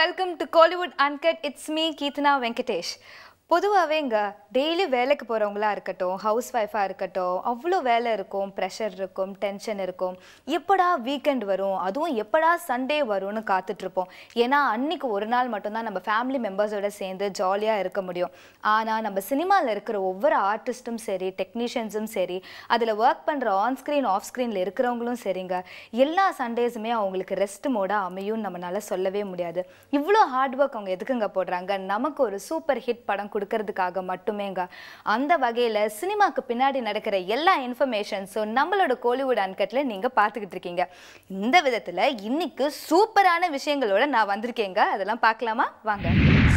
welcome to Kollywood uncut it's me Keerthana Venkatesh பொதுவாகவே இங்கே daily வேலைக்கு போகிறவங்களா இருக்கட்டும் ஹவுஸ் ஒய்ஃபாக இருக்கட்டும் அவ்வளோ வேலை இருக்கும் ப்ரெஷர் இருக்கும் டென்ஷன் இருக்கும் எப்படா வீக்கெண்ட் வரும் அதுவும் எப்படா சண்டே வரும்னு காத்துட்ருப்போம் ஏன்னா அன்னைக்கு ஒரு நாள் மட்டும்தான் நம்ம ஃபேமிலி மெம்பர்ஸோட சேர்ந்து ஜாலியாக இருக்க முடியும் ஆனால் நம்ம சினிமாவில் இருக்கிற ஒவ்வொரு ஆர்டிஸ்ட்டும் சரி டெக்னீஷியன்ஸும் சரி அதில் ஒர்க் பண்ணுற ஆன் ஸ்க்ரீன் ஆஃப் ஸ்க்ரீனில் இருக்கிறவங்களும் சரிங்க எல்லா சண்டேஸுமே அவங்களுக்கு ரெஸ்ட் மோடாக அமையும்னு நம்மளால சொல்லவே முடியாது இவ்வளோ ஹார்ட் ஒர்க் அவங்க எதுக்குங்க போடுறாங்க நமக்கு ஒரு சூப்பர் ஹிட் படம் கொடுக்கறதுக்காக மட்டுமேங்க அந்த வகையில் சினிமாக்கு பின்னாடி நடக்கிற எல்லா இன்ஃபர்மேஷன்ஸும் நம்மளோட கோலிவுட் அன்கட்டில் நீங்கள் பார்த்துக்கிட்டு இருக்கீங்க இந்த விதத்தில் இன்னைக்கு சூப்பரான விஷயங்களோட நான் வந்திருக்கேங்க அதெல்லாம் பார்க்கலாமா வாங்க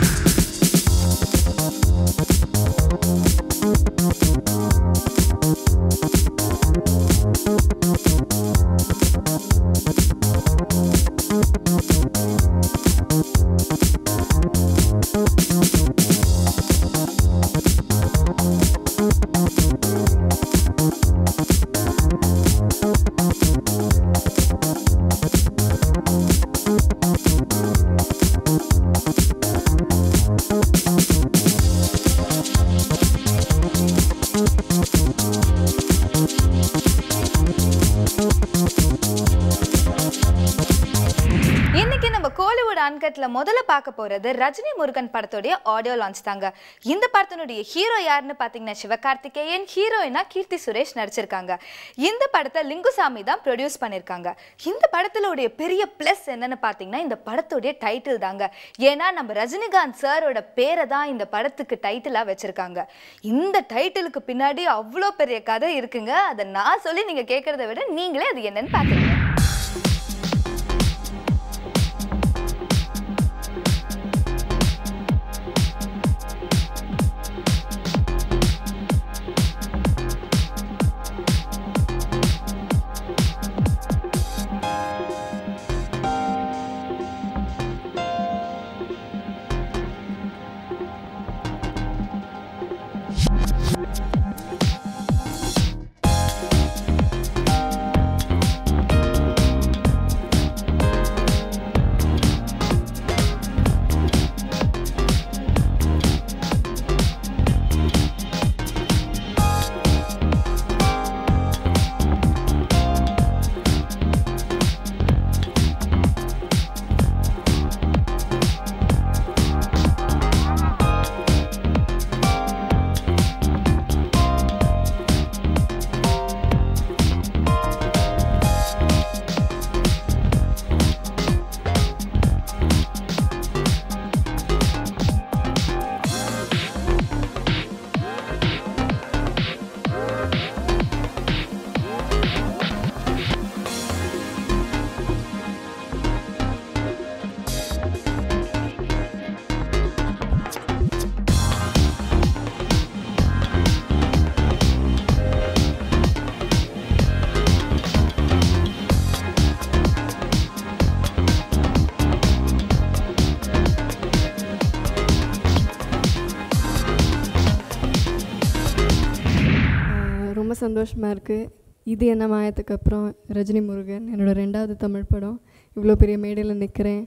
இன்னைக்கு நம்ம கோலிவுட் அன்கட்ல முதல்ல பார்க்க போறது ரஜினி முருகன் படத்துடைய ஆடியோ லான்ச் தாங்க இந்த படத்தினுடைய ஹீரோ யாருன்னு பார்த்தீங்கன்னா சிவகார்த்திகேயன் ஹீரோயினா கீர்த்தி சுரேஷ் நடிச்சிருக்காங்க இந்த படத்தை லிங்குசாமி தான் ப்ரொடியூஸ் பண்ணியிருக்காங்க இந்த படத்திலுடைய பெரிய ப்ளஸ் என்னன்னு பார்த்தீங்கன்னா இந்த படத்துடைய டைட்டில் தாங்க ஏன்னா நம்ம ரஜினிகாந்த் சாரோட பேரை தான் இந்த படத்துக்கு டைட்டிலாக வச்சிருக்காங்க இந்த டைட்டிலுக்கு பின்னாடி அவ்வளோ பெரிய கதை இருக்குங்க அதை நான் சொல்லி நீங்கள் கேட்குறத விட நீங்களே அது என்னன்னு பார்த்துருங்க ஆஹ் ரொம்ப சந்தோஷமாக இருக்குது இது என்ன மாயத்துக்கு அப்புறம் ரஜினி முருகன் என்னோட ரெண்டாவது தமிழ் படம் இவ்வளோ பெரிய மேடையில் நிற்கிறேன்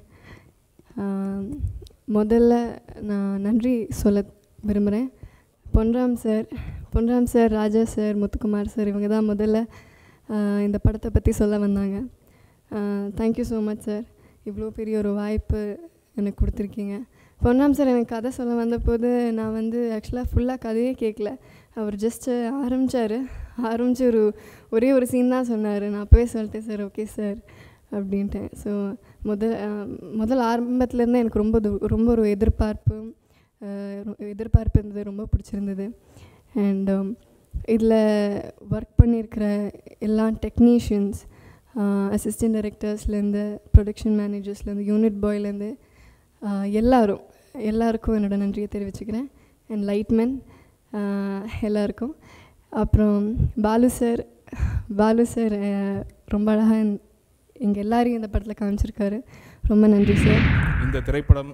முதல்ல நான் நன்றி சொல்ல விரும்புகிறேன் Ponram sir Ponram sir Raja sir Muthukumar sir இவங்க தான் முதல்ல ஆஹ் இந்த படத்தை பற்றி சொல்ல வந்தாங்க தேங்க்யூ ஸோ மச் சார் இவ்வளோ பெரிய ஒரு வாய்ப்பு எனக்கு கொடுத்துருக்கீங்க பொன்னாம் சார் எனக்கு கதை சொல்ல வந்தபோது நான் வந்து ஆக்சுவலாக ஃபுல்லாக கதையே கேட்கல அவர் ஜஸ்ட்டு ஆரம்பித்தார் ஆரம்பித்து ஒரு ஒரே ஒரு சீன் தான் சொன்னார் நான் அப்போவே சொல்லிட்டேன் சார் ஓகே சார் அப்படின்ட்டேன் ஸோ முதல் ஆஹ் முதல் ஆரம்பத்துலேருந்து எனக்கு ரொம்ப து- ரொம்ப ஒரு எதிர்பார்ப்பு ஆஹ் ரொ- எதிர்பார்ப்பு இருந்தது ரொம்ப பிடிச்சிருந்தது அண்ட் இதில் ஒர்க் பண்ணியிருக்கிற எல்லா டெக்னீஷியன்ஸ் அசிஸ்டன்ட் டைரக்டர்ஸ்லேருந்து ப்ரொடக்ஷன் மேனேஜர்ஸ்லேருந்து யூனிட் பாய்லேருந்து எல்லாரும் எல்லாருக்கும் என்னோட நன்றியை தெரிவிச்சுக்கிறேன் அண்ட் லைட்மேன் எல்லாருக்கும் அப்புறம் பாலு சார் பாலு சார் அஹ், ரொம்ப அழகாக எங்கள் எல்லாரையும் இந்த படத்தில் காமிச்சிருக்காரு ரொம்ப நன்றி சார் இந்த திரைப்படம்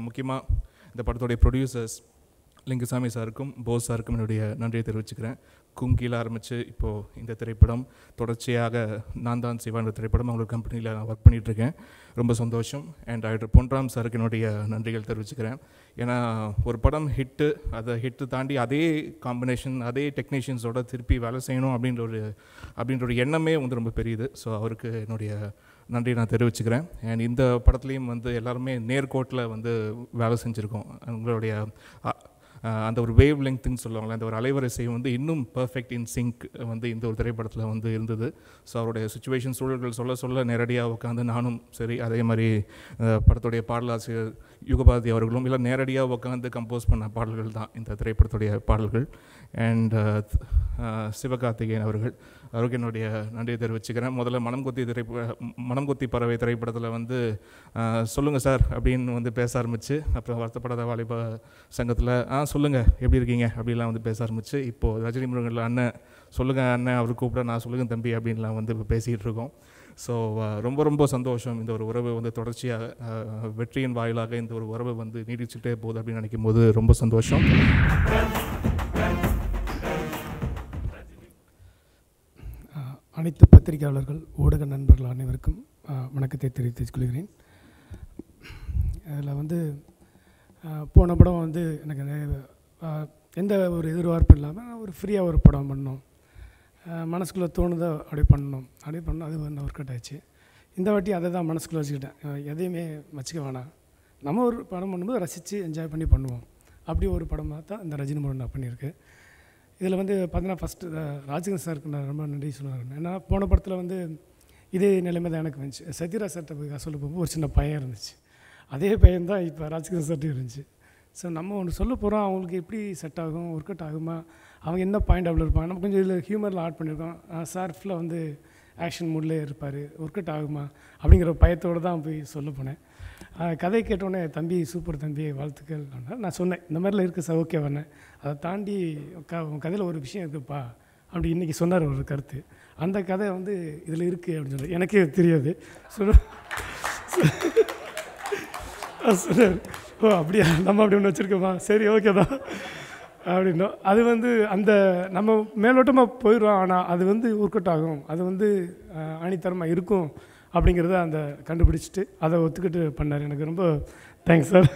முக்கியமாக இந்த படத்துடைய ப்ரொடியூசர்ஸ் லிங்குசாமி சாருக்கும் போஸ் சாருக்கும் என்னுடைய நன்றியை தெரிவிச்சுக்கிறேன் குங்கியில் ஆரம்பித்து இப்போது இந்த திரைப்படம் தொடர்ச்சியாக நான் தான் சிவா என்ற திரைப்படம் அவங்களோட கம்பெனியில் நான் ஒர்க் பண்ணிகிட்ருக்கேன் ரொம்ப சந்தோஷம் அண்ட் டாக்டர் பொன்ராம் சாருக்கு என்னுடைய நன்றிகள் தெரிவிச்சுக்கிறேன் ஏன்னா ஒரு படம் ஹிட்டு அதை ஹிட்டு தாண்டி அதே காம்பினேஷன் அதே டெக்னீஷியன்ஸோட திருப்பி வேலை செய்யணும் அப்படின்ற ஒரு அப்படின்ற ஒரு எண்ணமே வந்து ரொம்ப பெரியது ஸோ அவருக்கு என்னுடைய நன்றி நான் தெரிவிச்சுக்கிறேன் அண்ட் இந்த படத்துலேயும் வந்து எல்லாருமே நேர்கோட்டில் வந்து வேலை செஞ்சுருக்கோம் உங்களுடைய அ- அஹ் அந்த ஒரு வேவ் லெங்க்த்துன்னு சொல்லுவாங்களே அந்த ஒரு அலைவரிசை வந்து இன்னும் பர்ஃபெக்ட் இன் சிங்க் வந்து இந்த ஒரு திரைப்படத்தில் வந்து இருந்தது ஸோ அவருடைய சுச்சுவேஷன் சூழல்கள் சொல்ல சொல்ல நேரடியாக உட்காந்து நானும் சரி அதே மாதிரி அஹ், படத்துடைய பாடலாசிரியர் யுகபாரதி அவர்களும் இல்லை நேரடியாக உட்காந்து கம்போஸ் பண்ண பாடல்கள் தான் இந்த திரைப்படத்துடைய பாடல்கள் அண்ட் சிவகார்த்திகேயன் அவர்கள் அவருக்கு என்னுடைய நன்றியை தெரிவிச்சுக்கிறேன் முதல்ல மனம் கொத்தி திரைப்ப மனம் கொத்தி பறவை திரைப்படத்தில் வந்து சொல்லுங்கள் சார் அப்படின்னு வந்து பேச ஆரம்பிச்சு அப்புறம் வருத்தப்படாத வாலிப சங்கத்தில் ஆ சொல்லுங்கள் எப்படி இருக்கீங்க அப்படிலாம் வந்து பேச ஆரம்பிச்சு இப்போது ரஜினி முருகனில் அண்ணன் சொல்லுங்கள் அண்ணன் அவர் கூப்பிட நான் சொல்லுங்கள் தம்பி அப்படின்லாம் வந்து இப்போ பேசிகிட்டு இருக்கோம் ஸோ ரொம்ப ரொம்ப சந்தோஷம் இந்த ஒரு உறவு வந்து தொடர்ச்சியாக அஹ், வெற்றியின் வாயிலாக இந்த ஒரு உறவு வந்து நீடிச்சுட்டே போகுது அப்படின்னு நினைக்கும் போது ரொம்ப சந்தோஷம் அஹ், அனைத்து பத்திரிகையாளர்கள் ஊடக நண்பர்கள் அனைவருக்கும் அஹ், வணக்கத்தை தெரிவித்துக் கொள்கிறேன் அதில் வந்து அஹ், போன படம் வந்து எனக்கு நிறைய, அஹ், எந்த ஒரு எதிர்பார்ப்பும் இல்லாமல் ஒரு ஃப்ரீயாக ஒரு படம் பண்ணோம் அஹ், மனசுக்குள்ளே தோணுதோ அப்படி பண்ணணும் அப்படி பண்ணோம் அது வந்து ஒர்க் அவுட் ஆச்சு இந்த வாட்டி அதை தான் மனசுக்குள்ளே வச்சுக்கிட்டேன் அஹ், எதையுமே வச்சுக்க வேணாம் நம்ம ஒரு படம் பண்ணும்போது ரசித்து என்ஜாய் பண்ணி பண்ணுவோம் அப்படி ஒரு படமாக தான் இந்த ரஜினி முருகன் நான் பண்ணியிருக்கேன் இதில் வந்து பார்த்தீங்கன்னா ஃபஸ்ட்டு ராஜகன் சாருக்கு நான் ரொம்ப நன்றி சொல்லுவேன் ஏன்னா போன படத்தில் வந்து இதே நிலைமை தான் எனக்கு வந்துச்சு சத்யராஜ் சார்கிட்ட போய் சொல்ல போகும்போது ஒரு சின்ன பையன் இருந்துச்சு அதே பையன் தான் இப்போ ராஜகன் சார்ட்டும் இருந்துச்சு ஸோ நம்ம ஒன்று சொல்ல போகிறோம் அவங்களுக்கு எப்படி செட் ஆகும் ஒர்க் அவுட் ஆகுமா அவங்க என்ன பாயிண்ட் அவ்வளோ இருப்பாங்க நம்ம கொஞ்சம் இதில் ஹியூமரில் ஆட் பண்ணியிருக்கோம் சார் ஃபுல்லாக வந்து ஆக்ஷன் மூட்லேயே இருப்பார் ஒர்க் அவுட் ஆகுமா அப்படிங்கிற பயத்தோடு தான் போய் சொல்ல போனேன் ஆஹ் கதை கேட்டோடனே தம்பி சூப்பர் தம்பி வாழ்த்துக்கள் அப்படின்னா நான் சொன்னேன் இந்த மாதிரிலாம் இருக்குது சார் ஓகே வரேன் அதை தாண்டி க உன் கதையில் ஒரு விஷயம் இருக்குப்பா அப்படி இன்றைக்கி சொன்னார் ஒரு கருத்து அந்த கதை வந்து இதில் இருக்குது அப்படின்னு சொல்லி எனக்கே தெரியாது சொன்ன சொன்னார் ஓ அப்படியா நம்ம அப்படி ஒன்று வச்சுருக்கோமா சரி ஓகே தான் அப்படின்னோம் அது வந்து அந்த நம்ம மேலோட்டமாக போயிடுவோம் ஆனால் அது வந்து ஒர்க் அவுட் ஆகும் அது வந்து அஹ், ஆணித்தரமாக இருக்கும் அப்படிங்கிறத அந்த கண்டுபிடிச்சிட்டு அதை ஒத்துக்கிட்டு பண்ணார் எனக்கு ரொம்ப தேங்க்ஸ் சார்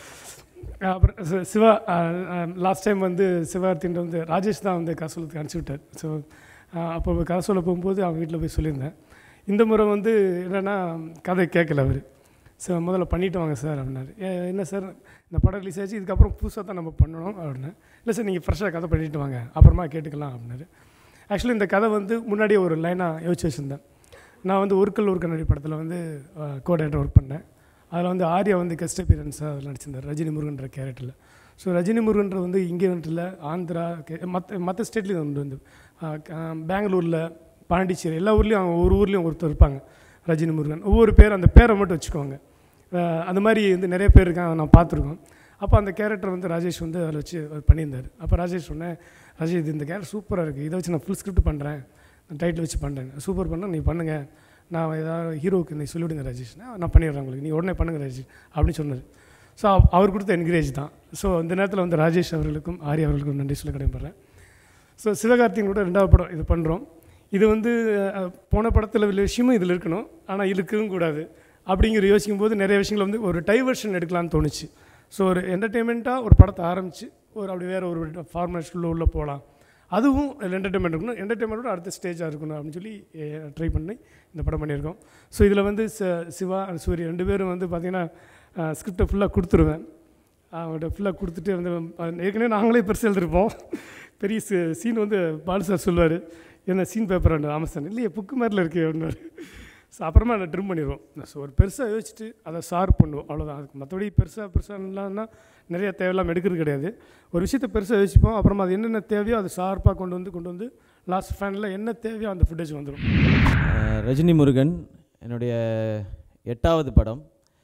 அப்புறம் சி- சிவா லாஸ்ட் டைம் வந்து சிவார்த்தின்ற வந்து ராஜேஷ் தான் வந்து கசோலத்துக்கு அனுப்பிச்சி விட்டார் ஸோ அப்போ கசோல போகும்போது அவங்க வீட்டில் போய் சொல்லியிருந்தேன் இந்த முறை வந்து என்னென்னா கதை கேட்கல அவர் சார் முதல்ல பண்ணிட்டு வாங்க சார் அப்படின்னாரு "ஏ, என்ன சார் இந்த படம் ரிலீஸ் ஆச்சு இதுக்கப்புறம் புதுசாக தான் நம்ம பண்ணணும் அப்படின்னேன் இல்லை சார் நீங்கள் ஃப்ரெஷ்ஷாக கதை பண்ணிட்டு வாங்க அப்புறமா கேட்டுக்கலாம் அப்படின்னாரு ஆக்சுவலி இந்த கதை வந்து முன்னாடியே ஒரு லைனாக யோசிச்சு வச்சுருந்தேன் நான் வந்து ஒருக்கல் ஒரு கண்ணாடி படத்தில் வந்து கோடேட்டர் ஒர்க் பண்ணேன் அதில் வந்து ஆர்யா வந்து கெஸ்ட் அப்பியரன்ஸாக அதில் நடிச்சிருந்தார் ரஜினி முருகன்ற கேரக்டரில் ஸோ ரஜினி முருகன்ற வந்து இங்கே வந்துட்டு இல்லை ஆந்திரா மற்ற மற்ற ஸ்டேட்லேயும் வந்து வந்து ஆஹ் க- பெங்களூரில் பாண்டிச்சேரி எல்லா ஊர்லேயும் அவங்க ஒரு ஊர்லேயும் ஒருத்தர் இருப்பாங்க ரஜினி முருகன் ஒவ்வொரு பேர் அந்த பேரை மட்டும் வச்சுக்கோங்க ஆஹ் அந்த மாதிரி வந்து நிறைய பேர் இருக்காங்க நான் பார்த்துருக்கோம் அப்போ அந்த கேரக்டர் வந்து ராஜேஷ் வந்து அதில் வச்சு அவர் பண்ணியிருந்தார் அப்போ ராஜேஷ் சொன்னேன் ராஜேஷ் இது இந்த கேரக்டர் சூப்பராக இருக்குது இதை வச்சு நான் ஃபுல் ஸ்கிரிப்ட் பண்ணுறேன் டைட்டில் வச்சு பண்ணுறேன் சூப்பர் பண்ண நீ பண்ணுங்கள் நான் ஏதாவது ஹீரோவுக்கு நீ சொல்லிவிடுங்க ராஜேஷ் நான் பண்ணிடுறேன் உங்களுக்கு நீ உடனே பண்ணுங்க ராஜேஷ் அப்படின்னு சொன்னார் ஸோ அவர் கொடுத்த என்கரேஜ் தான் ஸோ இந்த நேரத்தில் வந்து ராஜேஷ் அவர்களுக்கும் ஆரி அவர்களுக்கும் நன்றி சொல்ல கடமைப்படுறேன் ஸோ சிவகார்த்திகன் கூட ரெண்டாவது படம் இது பண்ணுறோம் இது வந்து அஹ், போன படத்தில் உள்ள விஷயமும் இதில் இருக்கணும் ஆனால் இருக்கவும் கூடாது அப்படிங்கிற யோசிக்கும் போது நிறைய விஷயங்கள் வந்து ஒரு டைவர்ஷன் எடுக்கலாம்னு தோணுச்சு ஸோ ஒரு என்டர்டெயின்மெண்ட்டாக ஒரு படத்தை ஆரம்பித்து ஒரு அப்படி வேறு ஒரு ஃபார்மேட் உள்ள உள்ளே போகலாம் அதுவும் என்டர்டெயின்மெண்ட் இருக்கணும் என்டர்டெயின்மெண்ட்டோட அடுத்த ஸ்டேஜாக இருக்கணும் அப்படின்னு சொல்லி ட்ரை பண்ணி இந்த படம் பண்ணியிருக்கோம் ஸோ இதில் வந்து ச- சிவா and சூரிய ரெண்டு பேரும் வந்து பார்த்திங்கன்னா ஸ்கிரிப்டை ஃபுல்லாக கொடுத்துருவேன் அவங்கள்ட்ட ஃபுல்லாக கொடுத்துட்டு வந்து அஹ் ஏற்கனவே நாங்களே பெருசு எழுதிருப்போம் பெரிய சீன் வந்து பாலு சார் சொல்லுவார் என்ன சீன் பேப்பர் ஆமாம் சார் இல்லையே புக்கு மாதிரில இருக்கு அப்படின்னாரு ஸோ அப்புறமா அதை ட்ரிம் பண்ணிடுவோம் ஸோ ஒரு பெருசாக யோசிச்சுட்டு அதை ஷார்ப் பண்ணுவோம் அவ்வளோதான் அதுக்கு மற்றபடி பெருசாக பெருசாக நிறைய தேவையில்லாமல் எடுக்கிறது கிடையாது ஒரு விஷயத்தை பெருசாக யோசிப்போம் அப்புறமா அது என்னென்ன தேவையோ அதை ஷார்ப்பாக கொண்டு வந்து கொண்டு வந்து லாஸ்ட் ஃபேனில் என்ன தேவையோ அந்த ஃபுட்டேஜ் வந்துடும் அஹ் ரஜினி முருகன் என்னுடைய எட்டாவது படம்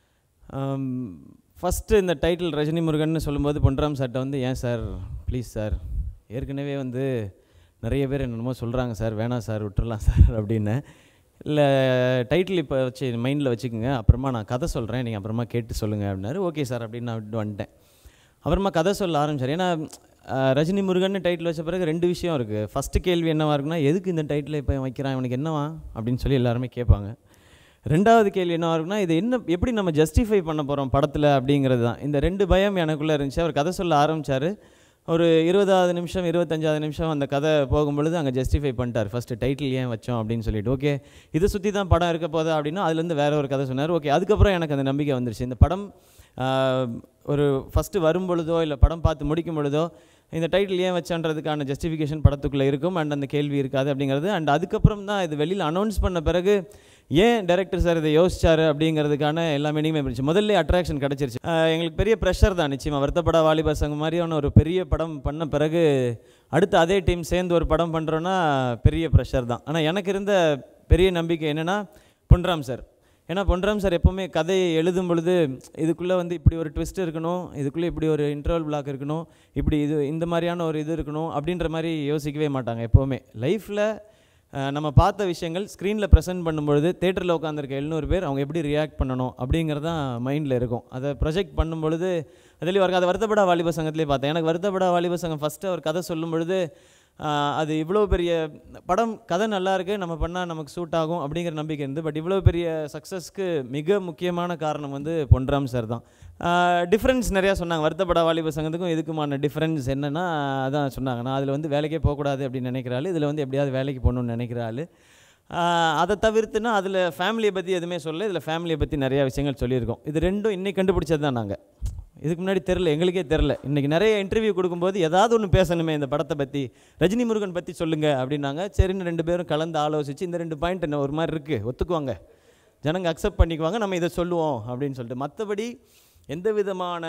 ஃபஸ்ட்டு இந்த டைட்டில் ரஜினி முருகன் சொல்லும்போது பொன்ராம் சார்ட்ட வந்து ஏன் சார் ப்ளீஸ் சார் ஏற்கனவே வந்து நிறைய பேர் என்னென்னமோ சொல்கிறாங்க சார் வேணாம் சார் விட்டுறலாம் சார் அப்படின்னு இல்லை டைட்டில் இப்போ வச்சு மைண்டில் வச்சுக்கோங்க அப்புறமா நான் கதை சொல்கிறேன் நீங்கள் அப்புறமா கேட்டு சொல்லுங்கள் அப்படின்னாரு ஓகே சார் அப்படின்னு நான் விட்டு வந்துட்டேன் அப்புறமா கதை சொல்ல ஆரம்பிச்சார் ஏன்னா அஹ், ரஜினி முருகன் டைட்டில் வச்ச பிறகு ரெண்டு விஷயம் இருக்குது ஃபஸ்ட்டு கேள்வி என்னவா இருக்குன்னா எதுக்கு இந்த டைட்டில் இப்போ வைக்கிறான் இவனுக்கு என்னவா அப்படின்னு சொல்லி எல்லாருமே கேட்பாங்க ரெண்டாவது கேள்வி என்னவா இருக்குன்னா இது என்ன எப்படி நம்ம ஜஸ்டிஃபை பண்ண போகிறோம் படத்தில் அப்படிங்கிறது தான் இந்த ரெண்டு பயம் எனக்குள்ளே இருந்துச்சு அவர் கதை சொல்ல ஆரம்பித்தார் ஒரு இருபதாவது நிமிஷம் இருபத்தஞ்சாவது நிமிஷம் அந்த கதை போகும்பொழுது அங்கே ஜஸ்டிஃபை பண்ணிட்டார் ஃபஸ்ட்டு டைட்டில் ஏன் வச்சோம் அப்படின்னு சொல்லிட்டு ஓகே இதை சுற்றி தான் படம் இருக்க போதா அப்படின்னா அதுலேருந்து வேற ஒரு கதை சொன்னார் ஓகே அதுக்கப்புறம் எனக்கு அந்த நம்பிக்கை வந்துருச்சு இந்த படம் ஆஹ், ஒரு ஃபஸ்ட்டு வரும் பொழுதோ இல்லை படம் பார்த்து முடிக்கும் பொழுதோ இந்த டைட்டில் ஏன் வச்சன்றதுக்கான ஜஸ்டிஃபிகேஷன் படத்துக்குள்ளே இருக்கும் அண்ட் அந்த கேள்வி இருக்காது அப்படிங்கிறது அண்ட் அதுக்கப்புறம் தான் இது வெளியில் அனௌன்ஸ் பண்ண பிறகு ஏன் டைரக்டர் சார் இதை யோசிச்சாரு அப்படிங்கிறதுக்கான எல்லா மீனிங்குமே இருந்துச்சு முதல்ல அட்ராக்ஷன் கிடச்சிருச்சு ஆஹ் எங்களுக்கு பெரிய ப்ரெஷர் தான் நிச்சயமாக வருத்தப்பட வாலிபர் சங்கம் மாதிரியான ஒரு பெரிய படம் பண்ண பிறகு அடுத்து அதே டீம் சேர்ந்து ஒரு படம் பண்ணுறோன்னா பெரிய ப்ரெஷர் தான் ஆனால் எனக்கு இருந்த பெரிய நம்பிக்கை என்னென்னா பொன்ராம் சார் ஏன்னா பொன்ராம் சார் எப்போவுமே கதையை எழுதும் பொழுது இதுக்குள்ளே வந்து இப்படி ஒரு ட்விஸ்ட் இருக்கணும் இதுக்குள்ளே இப்படி ஒரு இன்டர்வல் பிளாக் இருக்கணும் இப்படி இது இந்த மாதிரியான ஒரு இது இருக்கணும் அப்படின்ற மாதிரி யோசிக்கவே மாட்டாங்க எப்போவுமே லைஃப்பில் நம்ம பார்த்த விஷயங்கள் ஸ்க்ரீனில் ப்ரெசென்ட் பண்ணும்பொழுது தேட்டரில் உட்காந்துருக்க எழுநூறு பேர் அவங்க எப்படி ரியாக்ட் பண்ணணும் அப்படிங்கிறது தான் மைண்டில் இருக்கும் அதை ப்ரொஜெக்ட் பண்ணும்பொழுது அதுலேயும் வரும் அதை வருத்தப்படா வாலிப சங்கத்திலே பார்த்தேன் எனக்கு வருத்தப்படா வாலிப சங்கம் ஃபஸ்ட்டு அவர் கதை சொல்லும் பொழுது ஆஹ், அது இவ்வளோ பெரிய படம் கதை நல்லா இருக்கு நம்ம பண்ணால் நமக்கு சூட் ஆகும் அப்படிங்கிற நம்பிக்கை இருந்து பட் இவ்வளோ பெரிய சக்ஸஸ்க்கு மிக முக்கியமான காரணம் வந்து பொன்ராம் சார் தான் டிஃப்ரென்ஸ் நிறையா சொன்னாங்க வருத்தப்பட வாலிப சங்கத்துக்கும் இதுக்குமான டிஃப்ரென்ஸ் என்னென்னா அதான் சொன்னாங்க நான் அதில் வந்து வேலைக்கே போகக்கூடாது அப்படின்னு நினைக்கிற ஆள் இதில் வந்து எப்படியாவது வேலைக்கு போகணும்னு நினைக்கிற ஆள் ஆஹ் அதை தவிர்த்துனா அதில் ஃபேமிலியை பற்றி எதுவுமே சொல்ல இதில் ஃபேமிலியை பற்றி நிறையா விஷயங்கள் சொல்லியிருக்கோம் இது ரெண்டும் இன்னைக்கு கண்டுபிடிச்சது தான் நாங்கள் இதுக்கு முன்னாடி தெரில எங்களுக்கே தெரில இன்றைக்கி நிறைய இன்டர்வியூ கொடுக்கும்போது ஏதாவது ஒன்று பேசணுமே இந்த படத்தை பற்றி ரஜினி முருகன் பற்றி சொல்லுங்கள் அப்படின்னாங்க சரின்னு ரெண்டு பேரும் கலந்து ஆலோசித்து இந்த ரெண்டு பாயிண்ட் என்ன ஒரு மாதிரி இருக்குது ஒத்துக்குவாங்க ஜனங்க அக்செப்ட் பண்ணிக்குவாங்க நம்ம இதை சொல்லுவோம் அப்படின்னு சொல்லிட்டு மற்றபடி எந்த விதமான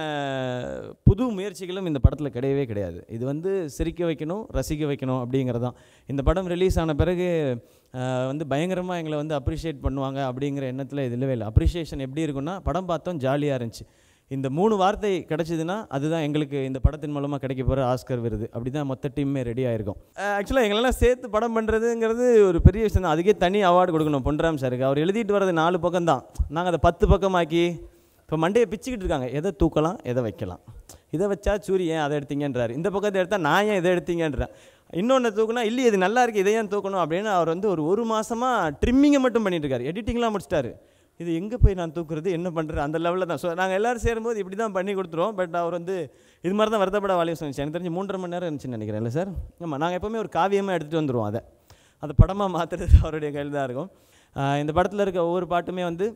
புது முயற்சிகளும் இந்த படத்தில் கிடையவே கிடையாது இது வந்து சிரிக்க வைக்கணும் ரசிக்க வைக்கணும் அப்படிங்கிறது தான் இந்த படம் ரிலீஸ் ஆன பிறகு ஆஹ், வந்து பயங்கரமாக எங்களை வந்து அப்ரிஷியேட் பண்ணுவாங்க அப்படிங்கிற எண்ணத்தில் இது இல்லவே இல்லை அப்ரிஷியேஷன் எப்படி இருக்குன்னா படம் பார்த்தோம் ஜாலியாக இருந்துச்சு இந்த மூணு வார்த்தை கிடைச்சதுன்னா அதுதான் எங்களுக்கு இந்த படத்தின் மூலமாக கிடைக்க போகிற ஆஸ்கர் விருது அப்படி தான் மொத்த டீமே ரெடி ஆயிருக்கும் ஆக்சுவலாக எங்களெல்லாம் சேர்த்து படம் பண்ணுறதுங்கிறது ஒரு பெரிய விஷயம் தான் அதுக்கே தனி அவார்டு கொடுக்கணும் பொன்ராம் சாருக்கு அவர் எழுதிட்டு வர்றது நாலு பக்கம் தான் நாங்கள் அதை பத்து பக்கமாக்கி இப்போ மண்டையை பிச்சுக்கிட்டு இருக்காங்க எதை தூக்கலாம் எதை வைக்கலாம் இதை வச்சா சூரி ஏன் அதை எடுத்தீங்கன்றாரு இந்த பக்கத்தை எடுத்தால் நான் ஏன் இதை எடுத்தீங்கன்றேன் இன்னொன்று தூக்குனா இல்லையே இது நல்லா இருக்கு இதை ஏன் தூக்கணும் அப்படின்னு அவர் வந்து ஒரு ஒரு மாசமாக ட்ரிம்மிங்கை மட்டும் பண்ணிட்டு இருக்காரு எடிட்டிங்லாம் முடிச்சிட்டாரு இது எங்கே போய் நான் தூக்குறது என்ன பண்ணுறது அந்த லெவலில் தான் ஸோ நாங்கள் எல்லோரும் சேரும்போது இப்படி தான் பண்ணி கொடுத்துருவோம் பட் அவர் வந்து இது மாதிரி தான் வருத்தப்பட வாலியம் சொன்னிச்சு எனக்கு தெரிஞ்சு மூன்றரை மணி நேரம் இருந்துச்சுன்னு நினைக்கிறேன் இல்லை சார் ஆமாம் நாங்கள் எப்போவுமே ஒரு காவியமாக எடுத்துகிட்டு வந்துடுவோம் அதை அதை படமாக மாற்றுறது அவருடைய கையில் தான் இருக்கும் ஆஹ் இந்த படத்தில் இருக்க ஒவ்வொரு பாட்டுமே வந்து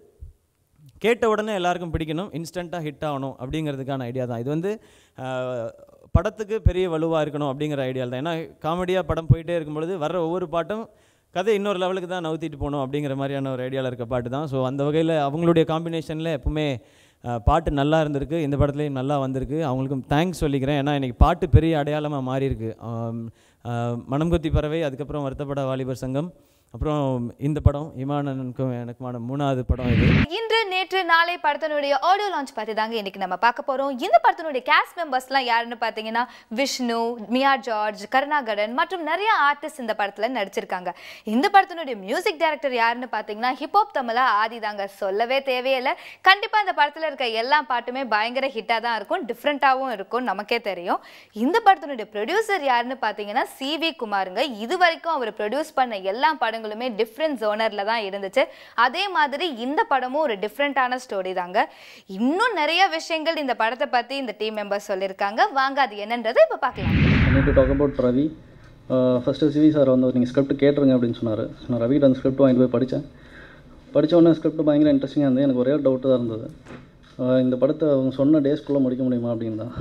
கேட்ட உடனே எல்லாருக்கும் பிடிக்கணும் இன்ஸ்டண்ட்டாக ஹிட் ஆகணும் அப்படிங்கிறதுக்கான ஐடியா தான் இது வந்து ஆஹ், படத்துக்கு பெரிய வலுவாக இருக்கணும் அப்படிங்கிற ஐடியா தான் ஏன்னா காமெடியாக படம் போயிட்டே இருக்கும்பொழுது வர்ற ஒவ்வொரு பாட்டும் கதை இன்னொரு லெவலுக்கு தான் நவுத்திட்டு போகணும் அப்படிங்கிற மாதிரியான ஒரு ஐடியாவில் இருக்க பாட்டு தான் ஸோ அந்த வகையில் அவங்களுடைய காம்பினேஷனில் எப்பவுமே ஆஹ், பாட்டு நல்லா இருந்திருக்கு இந்த படத்துலேயும் நல்லா வந்திருக்கு அவங்களுக்கும் தேங்க்ஸ் சொல்லிக்கிறேன் ஏன்னா இன்றைக்கி பாட்டு பெரிய அடையாளமாக மாறி இருக்கு ஆம், ஆஹ், மனம் கொத்தி பறவை அதுக்கப்புறம் வருத்தப்பட வாலிபர் சங்கம் அப்புறம் இந்த படம் இமானனுக்கும் எனக்குமான மூணாவது படம் இது இன்று நேற்று நாளை படத்தினுடைய ஆடியோ லான்ச் பத்தி தாங்க இன்னைக்கு நம்ம பார்க்க போறோம் இந்த படத்தினுடைய கேஸ்ட் மெம்பர்ஸ்லாம் யாருன்னு பார்த்தீங்கன்னா விஷ்ணு மியா ஜார்ஜ் கருணாகரன் மற்றும் நிறைய ஆர்டிஸ்ட் இந்த படத்துல நடிச்சிருக்காங்க இந்த படத்தினுடைய மியூசிக் டைரக்டர் யாருன்னு பார்த்தீங்கன்னா ஹிப்ஹாப் தமிழா ஆதி தாங்க சொல்லவே தேவையில்லை கண்டிப்பா இந்த படத்துல இருக்க எல்லா பாட்டுமே பயங்கர ஹிட்டா தான் இருக்கும் டிஃப்ரெண்ட்டாகவும் இருக்கும் நமக்கே தெரியும் இந்த படத்தினுடைய ப்ரொடியூசர் யாருன்னு பார்த்தீங்கன்னா சி வி குமாருங்க இது வரைக்கும் அவர் ப்ரொடியூஸ் பண்ண எல்லா படங்களுமே டிஃப்ரெண்ட் ஜோனர்ல தான் இருந்துச்சு அதே மாதிரி இந்த படமும் ஒரு டிஃப்ரெண்ட்டான ஸ்டோரி தாங்க இன்னும் நிறைய விஷயங்கள் இந்த படத்தை பத்தி இந்த டீம் மெம்பர்ஸ் சொல்லியிருக்காங்க வாங்க அது என்னன்றதை இப்போ பார்க்கலாம் நேற்று talk about Ravi first CV sir வந்து நீங்கள் ஸ்கிரிப்ட் கேட்டுருங்க அப்படின்னு சொன்னார் நான் ரவிகிட்ட அந்த ஸ்கிரிப்ட் வாங்கிட்டு போய் படித்தேன் படித்த உடனே ஸ்கிரிப்ட் பயங்கர இன்ட்ரெஸ்டிங்காக இருந்தது எனக்கு ஒரே டவுட்டு தான் இருந்தது ஆஹ் இந்த படத்தை அவங்க சொன்ன டேஸ்க்குள்ளே முடிக்க முடியுமா அப்படின்னு தான்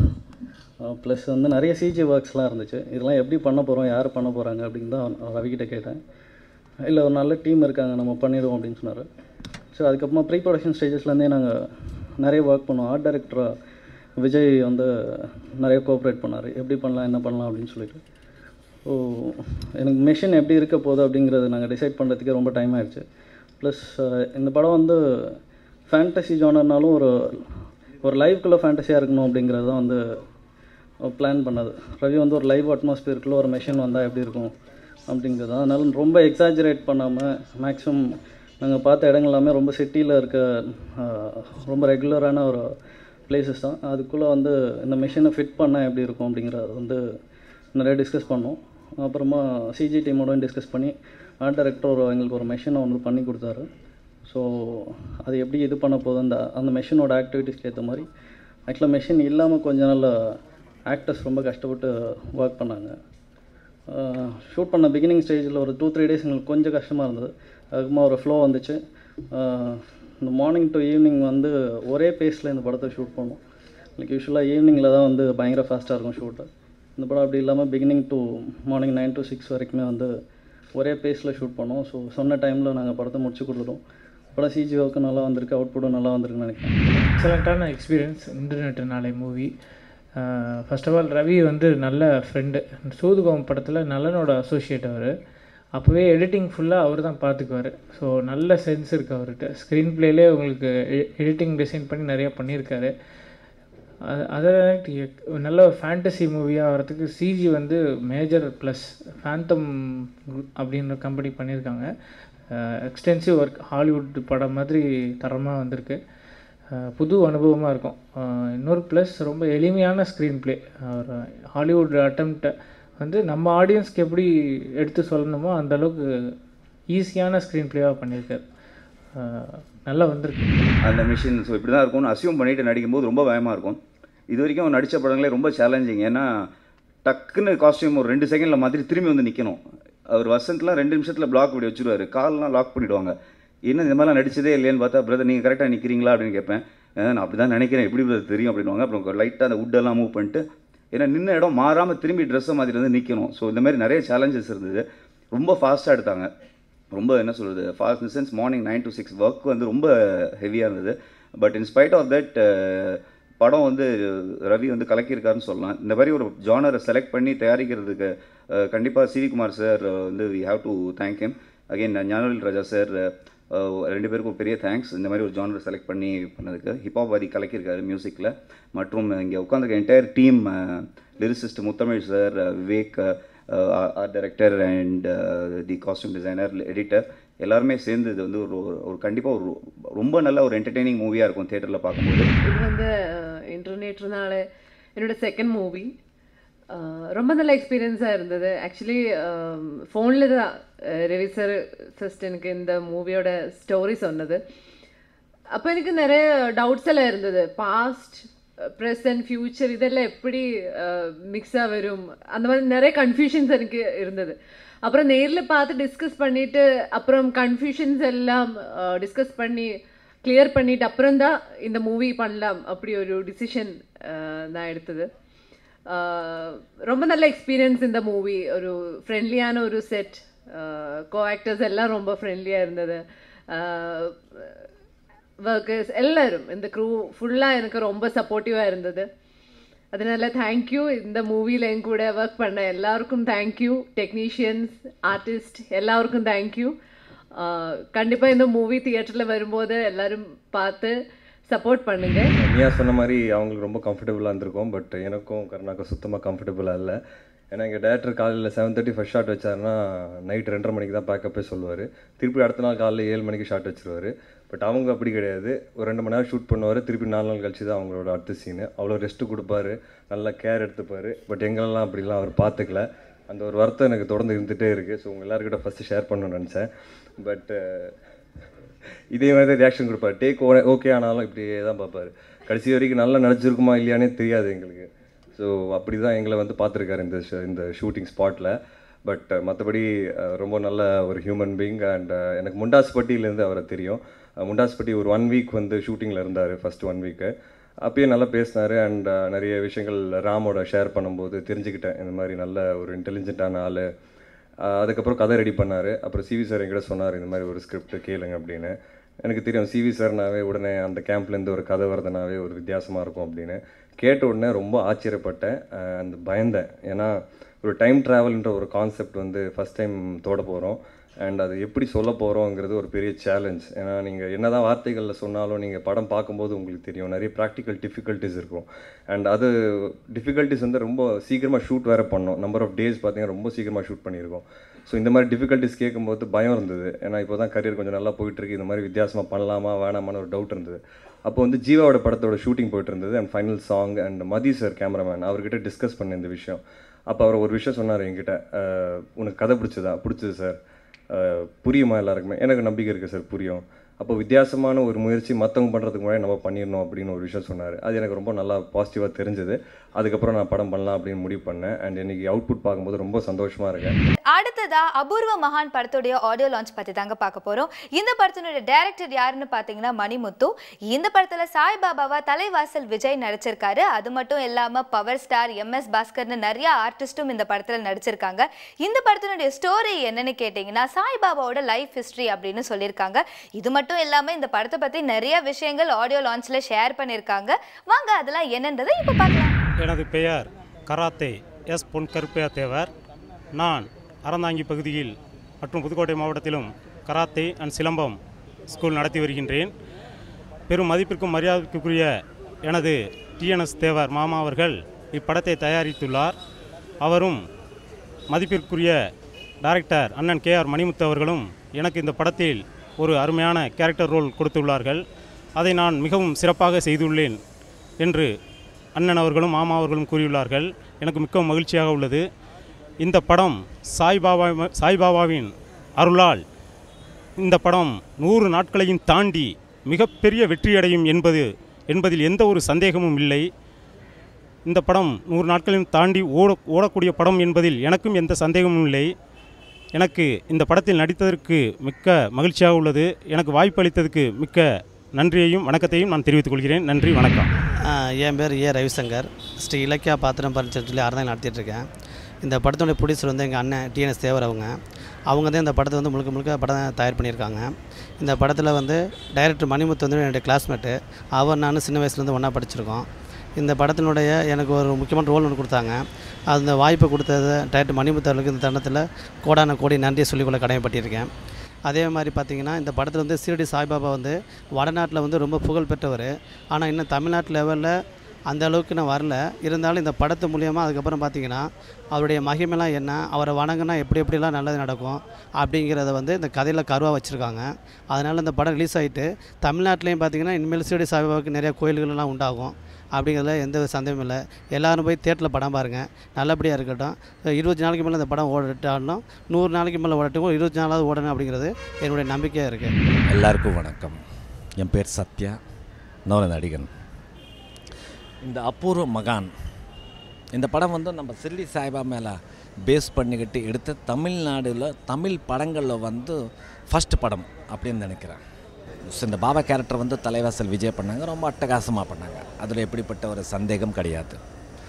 ப்ளஸ் வந்து நிறைய சிஜி ஒர்க்ஸ்லாம் இருந்துச்சு இதெல்லாம் எப்படி பண்ண போகிறோம் யார் பண்ண போகிறாங்க அப்படின்னு தான் ரவிகிட்ட கேட்டேன் இல்லை ஒரு நல்ல டீம் இருக்காங்க நம்ம பண்ணிடுவோம் அப்படின்னு சொன்னார் ஸோ அதுக்கப்புறமா ப்ரீ ப்ரொடக்ஷன் ஸ்டேஜஸ்லேருந்தே நாங்கள் நிறைய ஒர்க் பண்ணோம் ஆர்ட் டைரக்டராக விஜய் வந்து நிறைய கோஆப்ரேட் பண்ணார் எப்படி பண்ணலாம் என்ன பண்ணலாம் அப்படின்னு சொல்லிட்டு ஸோ எனக்கு மிஷின் எப்படி இருக்க போகுது அப்படிங்கிறத நாங்கள் டிசைட் பண்ணுறதுக்கே ரொம்ப டைம் ஆயிடுச்சு ப்ளஸ் இந்த படம் வந்து ஃபேண்டசி ஜானர்னாலும் ஒரு ஒரு லைவ்க்குள்ளே ஃபேண்டசியாக இருக்கணும் அப்படிங்கிறது தான் வந்து பிளான் பண்ணது ரவி வந்து ஒரு லைவ் அட்மாஸ்பியருக்குள்ளே ஒரு மெஷின் வந்தால் எப்படி இருக்கும் அப்படிங்கிறது தான் அதனால ரொம்ப எக்ஸாஜரேட் பண்ணாமல் மேக்ஸிமம் நாங்கள் பார்த்த இடங்கள் எல்லாமே ரொம்ப சிட்டியில் இருக்க ஆஹ், ரொம்ப ரெகுலரான ஒரு பிளேசஸ் தான் அதுக்குள்ளே வந்து இந்த மிஷினை ஃபிட் பண்ணால் எப்படி இருக்கும் அப்படிங்கிறத வந்து நிறைய டிஸ்கஸ் பண்ணோம் அப்புறமா சிஜி டீமோட டிஸ்கஸ் பண்ணி ஆர்ட் டைரக்டர் ஒரு எங்களுக்கு ஒரு மெஷினை வந்து பண்ணி கொடுத்தாரு ஸோ அது எப்படி இது பண்ண போகுது அந்த அந்த மெஷினோட ஆக்டிவிட்டீஸ்க்கு ஏற்ற மாதிரி ஆக்சுவலாக மெஷின் இல்லாமல் கொஞ்ச நாள் ஆக்டர்ஸ் ரொம்ப கஷ்டப்பட்டு ஒர்க் பண்ணாங்க ஷூட் பண்ண பிகினிங் ஸ்டேஜில் ஒரு டூ த்ரீ டேஸ் எங்களுக்கு கொஞ்சம் கஷ்டமாக இருந்தது அதுக்குமா ஒரு ஃப்ளோ வந்துச்சு ஆஹ் இந்த மார்னிங் டு ஈவினிங் வந்து ஒரே பேஸில் இந்த படத்தை ஷூட் பண்ணோம் லைக் யூஸ்வலாக ஈவினிங்கில் தான் வந்து பயங்கர ஃபாஸ்ட்டாக இருக்கும் ஷூட்டு இந்த படம் அப்படி இல்லாமல் beginning to morning nine to six வரைக்குமே வந்து ஒரே பேஸில் ஷூட் பண்ணோம் ஸோ சொன்ன டைமில் நாங்கள் படத்தை முடிச்சு கொடுத்துட்டோம் படம் சிஜி ஒர்க்கு நல்லா வந்திருக்கு அவுட்புட்டும் நல்லா வந்திருக்குன்னு நினைக்கிறேன் எக்ஸலண்ட்டான எக்ஸ்பீரியன்ஸ் இன்டர்நெட் நாளை movie first of all Ravi வந்து நல்ல ஃப்ரெண்டு சூதுகோம் படத்தில் நல்லனோட அசோசியேட் அவர் அப்போவே எடிட்டிங் ஃபுல்லாக அவர் தான் பார்த்துக்குவார் ஸோ நல்ல சென்ஸ் இருக்குது அவர்கிட்ட ஸ்க்ரீன் ப்ளேலே உங்களுக்கு எடிட்டிங் டிசைன் பண்ணி நிறையா பண்ணியிருக்காரு அதர் நல்ல ஃபேண்டசி மூவியாக வரதுக்கு சிஜி வந்து மேஜர் ப்ளஸ் ஃபேந்தம் அப்படின்ற கம்பெனி பண்ணியிருக்காங்க எக்ஸ்டென்சிவ் ஒர்க் ஹாலிவுட் படம் மாதிரி தரமாக வந்திருக்கு அஹ் புது அனுபவமாக இருக்கும் அஹ் இன்னொரு ப்ளஸ் ரொம்ப எளிமையான ஸ்க்ரீன் ப்ளே ஒரு ஹாலிவுட் அட்டம்ப்டை வந்து நம்ம ஆடியன்ஸ்க்கு எப்படி எடுத்து சொல்லணுமோ அந்த அளவுக்கு ஈஸியான ஸ்க்ரீன் ப்ளேவாக பண்ணியிருக்காரு அஹ் நல்லா வந்திருக்கு அந்த மிஷின் ஸோ இப்படி தான் இருக்கும்னு அசியூம் பண்ணிட்டு நடிக்கும்போது ரொம்ப பயமாக இருக்கும் இது வரைக்கும் நடித்த படங்களே ரொம்ப சேலஞ்சிங் ஏன்னா டக்குன்னு காஸ்டியூம் ஒரு ரெண்டு செகண்டில் மாதிரி திரும்பி வந்து நிற்கணும் அவர் வசந்த்லாம் ரெண்டு நிமிஷத்தில் பிளாக் பண்ணி வச்சுருவாரு கால்லாம் லாக் பண்ணிவிடுவாங்க என்ன இந்த மாதிரிலாம் நடிச்சதே இல்லையான்னு பார்த்தா பிரதர் நீங்கள் கரெக்டாக நிற்கிறீங்களா அப்படின்னு கேட்பேன் "அஹ், நான் அப்படி தான் நினைக்கிறேன் எப்படி brother தெரியும் அப்படின்வாங்க அப்புறம் லைட்டாக அந்த wood-எல்லாம் மூவ் பண்ணிட்டு ஏன்னா நின்ன இடம் மாறாமல் திரும்பி ட்ரெஸ்ஸை மாதிரி வந்து நிற்கணும் ஸோ இந்த மாதிரி நிறைய சேலஞ்சஸ் இருந்தது ரொம்ப ஃபாஸ்ட்டாக எடுத்தாங்க ரொம்ப என்ன சொல்கிறது fast in sense morning nine to six work வந்து ரொம்ப ஹெவியாக இருந்தது but in spite of that படம் வந்து ரவி வந்து கலக்கியிருக்காருன்னு சொல்லலாம் இந்த மாதிரி ஒரு ஜானரை செலக்ட் பண்ணி தயாரிக்கிறதுக்கு கண்டிப்பாக சிவி குமார் சார் வந்து we have to thank him again Gnanavel Raja sir ரெண்டு பேருக்கும் பெரிய தேங்க்ஸ் இந்த மாதிரி ஒரு ஜானரை செலக்ட் பண்ணி பண்ணதுக்கு ஹிப்ஹாப் வாதி கலக்கியிருக்காரு மியூசிக்கில் மற்றும் இங்கே உட்காந்துருக்க entire team lyricist Muthamizh sir Vivek art director and the costume designer editor எல்லாருமே சேர்ந்து இது வந்து ஒரு ஒரு கண்டிப்பாக ஒரு ரொம்ப நல்ல ஒரு என்டர்டெய்னிங் மூவியாக இருக்கும் தேட்டரில் பார்க்கும்போது இது வந்து இன்டர்நெட்னால என்னோட செகண்ட் மூவி ரொம்ப நல்ல எக்ஸ்பீரியன்ஸாக இருந்தது ஆக்சுவலி ஃபோனில் தான் அஹ், ரவி சார் ஃபர்ஸ்ட் எனக்கு இந்த மூவியோட ஸ்டோரி சொன்னது அப்போ எனக்கு நிறைய டவுட்ஸ் எல்லாம் இருந்தது பாஸ்ட் ப்ரெசன்ட் ஃப்யூச்சர் இதெல்லாம் எப்படி மிக்ஸாக வரும் அந்த மாதிரி நிறைய கன்ஃபியூஷன்ஸ் எனக்கு இருந்தது அப்புறம் நேரில் பார்த்து டிஸ்கஸ் பண்ணிட்டு அப்புறம் கன்ஃபியூஷன்ஸ் எல்லாம் டிஸ்கஸ் பண்ணி கிளியர் பண்ணிட்டு அப்புறம் தான் இந்த மூவி பண்ணலாம் அப்படி ஒரு டிசிஷன் நான் எடுத்தது ஆஹ் ரொம்ப நல்ல எக்ஸ்பீரியன்ஸ் இந்த மூவி ஒரு ஃப்ரெண்ட்லியான ஒரு செட் கோ ஆக்டர்ஸ் எல்லாம் ரொம்ப ஃப்ரெண்ட்லியாக இருந்தது ஒர்க்கர்ஸ் எல்லாரும் இந்த க்ரூ ஃபுல்லாக எனக்கு ரொம்ப சப்போர்ட்டிவாக இருந்தது அதனால தேங்க்யூ இந்த மூவியில் என் கூட ஒர்க் பண்ண எல்லாருக்கும் தேங்க்யூ டெக்னீஷியன்ஸ் ஆர்டிஸ்ட் எல்லாருக்கும் தேங்க்யூ கண்டிப்பாக இந்த மூவி தியேட்டரில் வரும்போது எல்லாரும் பார்த்து சப்போர்ட் பண்ணுங்க நீயா சொன்ன மாதிரி அவங்களுக்கு ரொம்ப கம்ஃபர்டபுளாக இருந்திருக்கும் பட் எனக்கும் கருணாக்கும் சுத்தமாக கம்ஃபர்டபுளாக இல்லை ஏன்னா எங்கள் டேரக்டர் காலையில் செவன் தேர்ட்டி ஃபஸ்ட் ஷாட் வச்சாருன்னா நைட் ரெண்டரை மணிக்கு தான் பேக்கப்பே சொல்லுவார் திருப்பி அடுத்த நாள் காலையில் ஏழு மணிக்கு ஷாட் வச்சிருவாரு பட் அவங்க அப்படி கிடையாது ஒரு ரெண்டு மணி நேரம் ஷூட் பண்ணுவார் திருப்பி நாலு நாள் கழிச்சு தான் அவங்களோட அடுத்த சீனு அவ்வளோ ரெஸ்ட்டு கொடுப்பாரு நல்லா கேர் எடுத்துப்பார் பட் எங்களெல்லாம் அப்படிலாம் அவர் பார்த்துக்கல அந்த ஒரு வருத்தம் எனக்கு தொடர்ந்து இருந்துகிட்டே இருக்குது ஸோ உங்கள் எல்லாருக்கிட்ட ஃபஸ்ட்டு ஷேர் பண்ணணும்னு நினச்சேன் பட் இதே மாதிரி தான் ரியாக்ஷன் கொடுப்பாரு டேக் ஓகே ஆனாலும் இப்படியே தான் பார்ப்பாரு கடைசி வரைக்கும் நல்லா நடிச்சிருக்குமா இல்லையானே தெரியாது எங்களுக்கு ஸோ அப்படி தான் எங்களை வந்து பார்த்துருக்காரு இந்த ஷ- இந்த ஷூட்டிங் ஸ்பாட்டில் பட் மற்றபடி ரொம்ப நல்ல ஒரு ஹியூமன் பீயிங் அண்ட் எனக்கு முண்டாஸ்பட்டியிலேருந்து அவரை தெரியும் அஹ், முண்டாஸ்பட்டி ஒரு ஒன் வீக் வந்து ஷூட்டிங்கில் இருந்தார் ஃபர்ஸ்ட் ஒன் வீக்கு அப்பயே நல்லா பேசினார் அண்ட் நிறைய விஷயங்கள் ராமோட ஷேர் பண்ணும்போது தெரிஞ்சுக்கிட்டேன் இந்த மாதிரி நல்ல ஒரு இன்டெலிஜென்ட்டான ஆள் ஆஹ் அதுக்கப்புறம் கதை ரெடி பண்ணார் அப்புறம் சிவி சார் என்கிட்ட சொன்னார் இந்த மாதிரி ஒரு ஸ்கிரிப்ட் கேளுங்க அப்படின்னு எனக்கு தெரியும் சிவி சார்னாவே உடனே அந்த கேம்ப்லேருந்து ஒரு கதை வருதுனாவே ஒரு வித்தியாசமாக இருக்கும் அப்படின்னு கேட்ட உடனே ரொம்ப ஆச்சரியப்பட்டேன் ஆஹ் அந்த பயந்தேன் ஏன்னா ஒரு டைம் ட்ராவல்ன்ற ஒரு கான்செப்ட் வந்து ஃபஸ்ட் டைம் தோட போகிறோம் அண்ட் அது எப்படி சொல்ல போகிறோங்கிறது ஒரு பெரிய சேலஞ்ச் ஏன்னா நீங்கள் என்னதான் வார்த்தைகளில் சொன்னாலும் நீங்கள் படம் பார்க்கும்போது உங்களுக்கு தெரியும் நிறைய ப்ராக்டிக்கல் டிஃபிகல்ட்டிஸ் இருக்கும் அண்ட் அது டிஃபிகல்ட்டிஸ் வந்து ரொம்ப சீக்கிரமாக ஷூட் வேறு பண்ணோம் நம்பர் ஆஃப் டேஸ் பார்த்தீங்கன்னா ரொம்ப சீக்கிரமாக ஷூட் பண்ணியிருக்கோம் ஸோ இந்த மாதிரி டிஃபிகல்ட்டிஸ் கேட்கும்போது பயம் இருந்தது ஏன்னா இப்போ தான் கரியர் கொஞ்சம் நல்லா போயிட்டுருக்கு இந்த மாதிரி வித்தியாசமாக பண்ணலாமா வேணாமான்னு ஒரு டவுட் இருந்தது அப்போ வந்து ஜீவாவோட படத்தோட ஷூட்டிங் போயிட்டு இருந்தது and final song and Mathi sir cameraman அவர்கிட்ட டிஸ்கஸ் பண்ண இந்த விஷயம் அப்போ அவர் ஒரு விஷயம் சொன்னார் என்கிட்ட அஹ், உனக்கு கதை பிடிச்சதா பிடிச்சது சார் அஹ், புரியுமா எல்லாருக்குமே எனக்கு நம்பிக்கை இருக்குது சார் புரியும் அப்போ வித்தியாசமான ஒரு முயற்சி மற்றவங்க பண்ணுறதுக்கு முன்னாடி நம்ம பண்ணிடணும் அப்படின்னு ஒரு விஷயம் சொன்னார் அது எனக்கு ரொம்ப நல்லா பாசிட்டிவாக தெரிஞ்சது அதுக்கப்புறம் நான் படம் பண்ணலாம் அப்படின்னு முடிவு பண்ணேன் அண்ட் இன்னைக்கு அவுட்புட் பார்க்கும்போது ரொம்ப சந்தோஷமாக இருக்கேன் அடுத்ததா அபூர்வ மகான் படத்துடைய ஆடியோ லான்ச் பத்தி தாங்க பார்க்க போறோம் இந்த படத்தினுடைய டைரக்டர் யாருன்னு பாத்தீங்கன்னா மணிமுத்து இந்த படத்துல சாய்பாபாவா தலைவாசல் விஜய் நடிச்சிருக்காரு அது மட்டும் இல்லாம பவர் ஸ்டார் எம் எஸ் பாஸ்கர்னு நிறைய ஆர்டிஸ்டும் இந்த படத்துல நடிச்சிருக்காங்க இந்த படத்தினுடைய ஸ்டோரி என்னன்னு கேட்டீங்கன்னா சாய்பாபாவோட லைஃப் ஹிஸ்டரி அப்படின்னு சொல்லியிருக்காங்க இது மட்டும் இல்லாம இந்த படத்தை பத்தி நிறைய விஷயங்கள் ஆடியோ லான்ச்ல ஷேர் பண்ணியிருக்காங்க வாங்க அதெல்லாம் என்னன்றதை இப்ப பார்க்கலாம் எனது பெயர் கராத்தே எஸ் பொன் கருப்பையா தேவர் நான் அறந்தாங்கி பகுதியில் மற்றும் புதுக்கோட்டை மாவட்டத்திலும் கராத்தே அண்ட் சிலம்பம் ஸ்கூல் நடத்தி வருகின்றேன் பெரும் மதிப்பிற்கும் மரியாதைக்குரிய எனது டிஎன்எஸ் தேவர் மாமா அவர்கள் இப்படத்தை தயாரித்துள்ளார் அவரும் மதிப்பிற்குரிய டைரக்டர் அண்ணன் கே ஆர் மணிமுத்து அவர்களும் எனக்கு இந்த படத்தில் ஒரு அருமையான கேரக்டர் ரோல் கொடுத்துள்ளார்கள் அதை நான் மிகவும் சிறப்பாக செய்துள்ளேன் என்று அண்ணன் அவர்களும் மாமா அவர்களும் கூறியுள்ளார்கள் எனக்கு மிகவும் மகிழ்ச்சியாக உள்ளது இந்த படம் சாய்பாபா சாய்பாபாவின் அருளால் இந்த படம் நூறு நாட்களையும் தாண்டி மிகப்பெரிய வெற்றியடையும் என்பது என்பதில் எந்த ஒரு சந்தேகமும் இல்லை இந்த படம் நூறு நாட்களையும் தாண்டி ஓட ஓடக்கூடிய படம் என்பதில் எனக்கும் எந்த சந்தேகமும் இல்லை எனக்கு இந்த படத்தில் நடித்ததற்கு மிக்க மகிழ்ச்சியாக உள்ளது எனக்கு வாய்ப்பு அளித்ததுக்கு மிக்க நன்றியையும் வணக்கத்தையும் நான் தெரிவித்துக் கொள்கிறேன் நன்றி வணக்கம் ஆஹ் என் பேர் ஏ ரவிசங்கர் ஸ்ரீ இலக்கியா பாத்திரம் பரிசு சொல்லி அறந்தாங்க நடத்திட்டுருக்கேன் இந்த படத்தோடைய ப்ரொடியூசர் வந்து எங்கள் அண்ணன் டிஎன்எஸ் தேவர் அவங்க அவங்க தான் இந்த படத்தை வந்து முழுக்க முழுக்க படம் தயார் பண்ணியிருக்காங்க இந்த படத்தில் வந்து டைரக்டர் மணிமுத்து வந்து என்னுடைய கிளாஸ்மேட்டு அவர் நான் சின்ன வயசுலேருந்து ஒன்றா படிச்சிருக்கோம் இந்த படத்தினுடைய எனக்கு ஒரு முக்கியமான ரோல் ஒன்று கொடுத்தாங்க அந்த வாய்ப்பு கொடுத்தது டைரக்டர் மணிமுத்து அவர்களுக்கு இந்த தருணத்தில் கோடான கோடி நன்றியை சொல்லிக்கொள்ள கடமைப்பட்டிருக்கேன் அதே மாதிரி பார்த்தீங்கன்னா இந்த படத்தில் வந்து சீரடி சாய்பாபா வந்து வடநாட்டில் வந்து ரொம்ப புகழ் பெற்றவர் ஆனால் இன்னும் தமிழ்நாட்டு லெவலில் அந்த அளவுக்கு நான் வரல இருந்தாலும் இந்த படத்து மூலியமாக அதுக்கப்புறம் பார்த்தீங்கன்னா அவருடைய மகிமைலாம் என்ன அவரை வணங்கினா எப்படி எப்படிலாம் நல்லது நடக்கும் அப்படிங்கிறத வந்து இந்த கதையில் கருவாக வச்சுருக்காங்க அதனால் இந்த படம் ரிலீஸ் ஆகிட்டு தமிழ்நாட்டிலையும் பார்த்தீங்கன்னா இனிமேல் சீரடி சாய்பாபாவுக்கு நிறைய கோயில்கள்லாம் உண்டாகும் அப்படிங்கிறதுல எந்த வித சந்தேகமும் இல்லை எல்லாரும் போய் தேட்டரில் படம் பாருங்கள் நல்லபடியாக இருக்கட்டும் இருபத்தி நாளைக்கு மேலே இந்த படம் ஓடிட்டாலும் நூறு நாளைக்கு மேலே ஓடட்டும் இருபத்தி நாலாவது ஓடணும் அப்படிங்கிறது என்னுடைய நம்பிக்கையாக இருக்குது எல்லாருக்கும் வணக்கம் என் பேர் சத்யா நான் ஒரு நடிகன் இந்த அபூர்வ மகான் இந்த படம் வந்து நம்ம சிறுடி சாய்பா மேலே பேஸ் பண்ணிக்கிட்டு எடுத்த தமிழ்நாடுல தமிழ் படங்களில் வந்து ஃபஸ்ட் படம் அப்படின்னு நினைக்கிறேன் ஸோ இந்த பாபா கேரக்டர் வந்து தலைவாசல் விஜய் பண்ணாங்க ரொம்ப அட்டகாசமாக பண்ணாங்க அதில் எப்படிப்பட்ட ஒரு சந்தேகம் கிடையாது